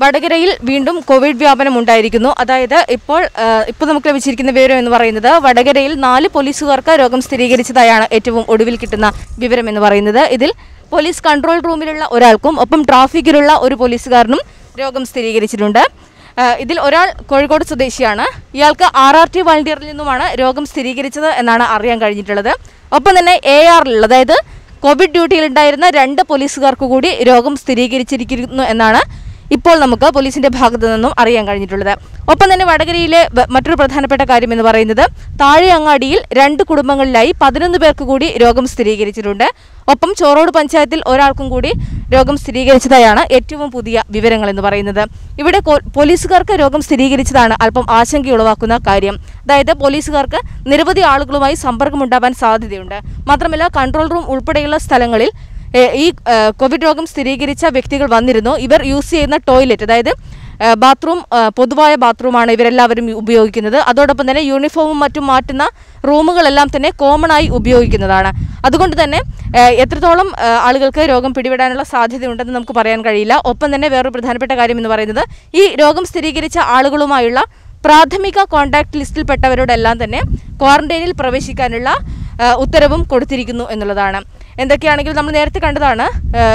വടകരയിൽ വീണ്ടും കോവിഡ് വ്യാപനം ഉണ്ടായിരിക്കുന്നു അതായത് ഇപ്പോൾ ആ, ഇപ്പോൾ നമുക്ക് ലഭിച്ചിരിക്കുന്ന വിവരം എന്ന് പറയുന്നത് വടകരയിൽ നാല് പോലീസുകാർക്ക് രോഗം സ്ഥിരീകരിച്ചതായാണ് ഏറ്റവും ഒടുവിൽ കിട്ടുന്ന വിവരം എന്ന് പറയുന്നത് ഇതിൽ പോലീസ് കൺട്രോൾ റൂമിലുള്ള ഒരാൾക്കും ഒപ്പം ട്രാഫിക്കിലുള്ള ഒരു പോലീസുകാരനും രോഗം സ്ഥിരീകരിച്ചിട്ടുണ്ട് ആ, ഇതിൽ ഒരാൾ കോഴിക്കോട് സ്വദേശിയാണ് ഇയാൾക്ക് ആർ ആർ ടി വളണ്ടിയറിൽ നിന്നുമാണ് രോഗം സ്ഥിരീകരിച്ചത് എന്നാണ് അറിയാൻ കഴിഞ്ഞിട്ടുള്ളത് ഒപ്പം തന്നെ എ ആറിലുള്ള അതായത് കോവിഡ് ഡ്യൂട്ടിയിലുണ്ടായിരുന്ന രണ്ട് പോലീസുകാർക്ക് കൂടി രോഗം സ്ഥിരീകരിച്ചിരിക്കുന്നു എന്നാണ് ഇപ്പോൾ നമുക്ക് പോലീസിന്റെ ഭാഗത്തു നിന്നും അറിയാൻ കഴിഞ്ഞിട്ടുള്ളത് ഒപ്പം തന്നെ വടകരയിലെ വ- മറ്റൊരു പ്രധാനപ്പെട്ട കാര്യം എന്ന് പറയുന്നത് താഴെ അങ്ങാടിയിൽ രണ്ട് കുടുംബങ്ങളിലായി പതിനൊന്ന് പേർക്ക് കൂടി രോഗം സ്ഥിരീകരിച്ചിട്ടുണ്ട് ഒപ്പം ചോറോട് പഞ്ചായത്തിൽ ഒരാൾക്കും കൂടി രോഗം സ്ഥിരീകരിച്ചതായാണ് ഏറ്റവും പുതിയ വിവരങ്ങൾ എന്ന് പറയുന്നത് ഇവിടെ കോ- പോലീസുകാർക്ക് രോഗം സ്ഥിരീകരിച്ചതാണ് അല്പം ആശങ്കയുളവാക്കുന്ന കാര്യം അതായത് പോലീസുകാർക്ക് നിരവധി ആളുകളുമായി സമ്പർക്കമുണ്ടാവാൻ സാധ്യതയുണ്ട് മാത്രമല്ല കൺട്രോൾ റൂം ഉൾപ്പെടെയുള്ള സ്ഥലങ്ങളിൽ ഏ, ഈ ഏ, കോവിഡ് രോഗം സ്ഥിരീകരിച്ച വ്യക്തികൾ വന്നിരുന്നു ഇവർ യൂസ് ചെയ്യുന്ന ടോയ്ലറ്റ് അതായത് ഏ, ബാത്റൂം ഏ, പൊതുവായ ബാത്റൂമാണ് ഇവരെല്ലാവരും ഉപയോഗിക്കുന്നത് അതോടൊപ്പം തന്നെ യൂണിഫോമും മറ്റും മാറ്റുന്ന റൂമുകളെല്ലാം തന്നെ കോമൺ ആയി ഉപയോഗിക്കുന്നതാണ് അതുകൊണ്ട് തന്നെ ഏ, എത്രത്തോളം ഏ, ആളുകൾക്ക് രോഗം പിടിപെടാനുള്ള സാധ്യതയുണ്ടെന്ന് നമുക്ക് പറയാൻ കഴിയില്ല ഒപ്പം തന്നെ വേറൊരു പ്രധാനപ്പെട്ട കാര്യം എന്ന് പറയുന്നത് ഈ രോഗം സ്ഥിരീകരിച്ച ആളുകളുമായുള്ള പ്രാഥമിക കോൺടാക്ട് ലിസ്റ്റിൽപ്പെട്ടവരോടെല്ലാം തന്നെ ക്വാറന്റൈനിൽ പ്രവേശിക്കാനുള്ള ആ, ഉത്തരവും കൊടുത്തിരിക്കുന്നു എന്നുള്ളതാണ് എന്തൊക്കെയാണെങ്കിലും നമ്മൾ നേരത്തെ കണ്ടതാണ്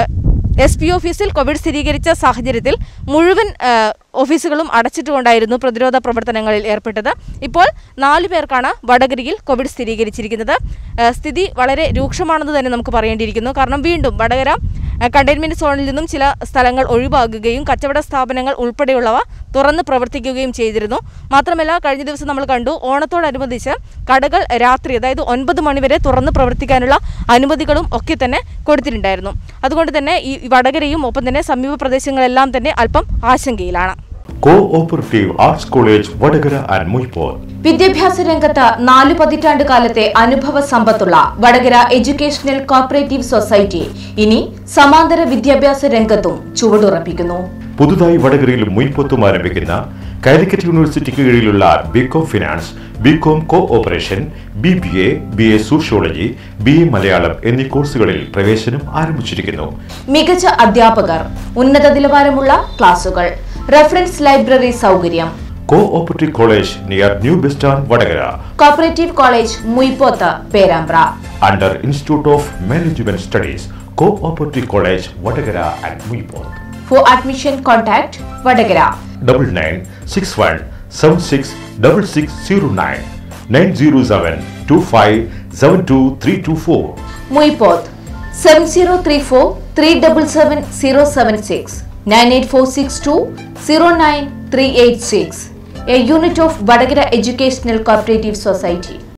എസ് പി ഓഫീസിൽ കോവിഡ് സ്ഥിരീകരിച്ച സാഹചര്യത്തിൽ മുഴുവൻ ആ, ഓഫീസുകളും അടച്ചിട്ടുകൊണ്ടായിരുന്നു പ്രതിരോധ പ്രവർത്തനങ്ങളിൽ ഏർപ്പെട്ടത് ഇപ്പോൾ നാലു പേർക്കാണ് വടകരയിൽ കോവിഡ് സ്ഥിരീകരിച്ചിരിക്കുന്നത് ആ, സ്ഥിതി വളരെ രൂക്ഷമാണെന്ന് തന്നെ നമുക്ക് പറയേണ്ടിയിരിക്കുന്നു കാരണം വീണ്ടും വടകര കണ്ടെയ്ൻമെന്റ് സോണിൽ നിന്നും ചില സ്ഥലങ്ങൾ ഒഴിവാക്കുകയും കച്ചവട സ്ഥാപനങ്ങൾ ഉൾപ്പെടെയുള്ളവ തുറന്ന് പ്രവർത്തിക്കുകയും ചെയ്തിരുന്നു മാത്രമല്ല കഴിഞ്ഞ ദിവസം നമ്മൾ കണ്ടു ഓണത്തോടനുബന്ധിച്ച് കടകൾ രാത്രി അതായത് ഒൻപത് മണിവരെ തുറന്ന് പ്രവർത്തിക്കാനുള്ള അനുമതികളും ഒക്കെ തന്നെ കൊടുത്തിട്ടുണ്ടായിരുന്നു അതുകൊണ്ട് തന്നെ ഈ വടകരയും ഒപ്പം തന്നെ സമീപ പ്രദേശങ്ങളെല്ലാം തന്നെ അല്പം ആശങ്കയിലാണ് cooperative arts college Vadakara and Muyippoth വിദ്യാഭ്യാസ രംഗത്ത് നാലു പതിറ്റാണ്ട് കാലത്തെ അനുഭവ സമ്പത്തുള്ള വടകര എഡ്യൂക്കേഷണൽ കോപ്പറേറ്റീവ് സൊസൈറ്റി ഇനി സമാന്തര വിദ്യാഭ്യാസ രംഗത്തും ചുവടുറപ്പിക്കുന്നു പുതുതായി വടകരയിൽ മുൻപൊത്തും ആരംഭിക്കുന്ന കാലിക്കറ്റ് യൂണിവേഴ്സിറ്റിക്ക് കീഴിലുള്ള BCom finance BCom cooperation B B A B A sociology B A Malayalam എന്നീ കോഴ്സുകളിൽ പ്രവേശനം ആരംഭിച്ചിരിക്കുന്നു മികച്ച അധ്യാപകർ ഉന്നത നിലവാരമുള്ള ക്ലാസുകൾ റെഫറൻസ് ലൈബ്രറി സൗകര്യം cooperative college near new bus stand Vadakara cooperative college Muyippoth Perambra under institute of management studies cooperative college Vadakara and Muyippoth for admission contact Vadakara double nine six one seven six double six zero nine nine zero seven two five seven two three two four Muyippoth seven zero three four three double seven zero seven six nine eight four six two zero nine three eight six a unit of Vadakara educational cooperative society